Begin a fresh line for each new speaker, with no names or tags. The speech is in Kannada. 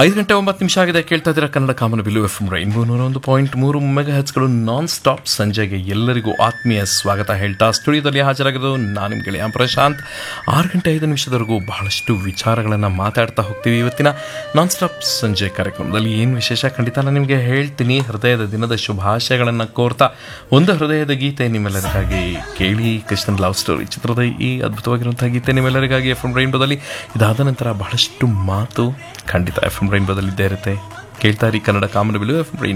ಐದು ಗಂಟೆ ಒಂಬತ್ತು ನಿಮಿಷ ಆಗಿದೆ ಕೇಳ್ತಾ ಇದ್ದೀರಾ ಕನ್ನಡ ಕಾಮನ ಬಿಲು ಎಫ್ ರೈನ್ಬೋ ನೂರ ಒಂದು ಪಾಯಿಂಟ್ ಮೂರು ಮೆಗಾ ಹೆಚ್ಗಳು ನಾನ್ ಸ್ಟಾಪ್ ಸಂಜೆಗೆ ಎಲ್ಲರಿಗೂ ಆತ್ಮೀಯ ಸ್ವಾಗತ ಹೇಳ್ತಾ ಸ್ಟುಡಿಯೋದಲ್ಲಿ ಹಾಜರಾಗಿದ್ದು ನಾನು ನಿಮ್ಮ ಗೆಳೆಯ ಪ್ರಶಾಂತ್ ಆರು ಗಂಟೆ ಐದು ನಿಮಿಷದವರೆಗೂ ಬಹಳಷ್ಟು ವಿಚಾರಗಳನ್ನು ಮಾತಾಡ್ತಾ ಹೋಗ್ತೀವಿ ಇವತ್ತಿನ ನಾನ್ ಸ್ಟಾಪ್ ಸಂಜೆ ಕಾರ್ಯಕ್ರಮದಲ್ಲಿ ಏನು ವಿಶೇಷ ಖಂಡಿತ ನಾನು ನಿಮಗೆ ಹೇಳ್ತೀನಿ ಹೃದಯದ ದಿನದ ಶುಭಾಶಯಗಳನ್ನು ಕೋರ್ತಾ ಒಂದು ಹೃದಯದ ಗೀತೆ ನಿಮ್ಮೆಲ್ಲರಿಗಾಗಿ ಕೇಳಿ ಕೃಷ್ಣನ್ ಲವ್ ಸ್ಟೋರಿ ಚಿತ್ರದ ಈ ಅದ್ಭುತವಾಗಿರುವಂತಹ ಗೀತೆ ನಿಮ್ಮೆಲ್ಲರಿಗಾಗಿ ಎಫ್ ಎಂ ರೈನ್ಬೋದಲ್ಲಿ ಇದಾದ ನಂತರ ಬಹಳಷ್ಟು ಮಾತು ಖಂಡಿತ ಎಫ್ ಎಂ ರೈನ್ಬೋದಲ್ಲಿ ಇದ್ದೇ ಇರುತ್ತೆ ಕೇಳ್ತಾ ಇರಿ ಕನ್ನಡ ಕಾಮನ ಬಿಲು ಎಫ್ ಎಂ ರೈನ್